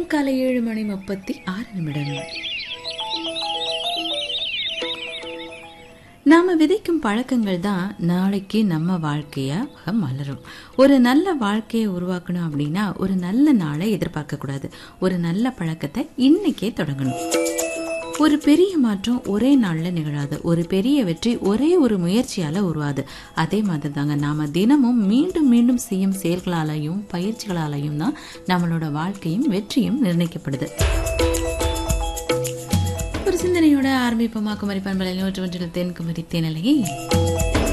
காலை ஏழு மணி முப்பத்தி ஆறு நிமிடம் நாம விதைக்கும் பழக்கங்கள் தான் நாளைக்கு நம்ம வாழ்க்கையாக மலரும் ஒரு நல்ல வாழ்க்கையை உருவாக்கணும் அப்படின்னா ஒரு நல்ல நாளை எதிர்பார்க்க கூடாது ஒரு நல்ல பழக்கத்தை இன்னைக்கே தொடங்கணும் ஒரு பெரிய மாற்றம் ஒரே நாள்ல நிகழாது ஒரு பெரிய வெற்றி ஒரே ஒரு முயற்சியால உருவாது அதே மாதிரி தாங்க நாம தினமும் மீண்டும் மீண்டும் செய்யும் செயல்களாலையும் பயிற்சிகளாலையும் தான் நம்மளோட வாழ்க்கையும் வெற்றியும் நிர்ணயிக்கப்படுது ஒரு சிந்தனையோட ஆரம்பிப்போமா குமரி பண்பலை நூற்று ஒன்றில் தென்குமரி தேனலையை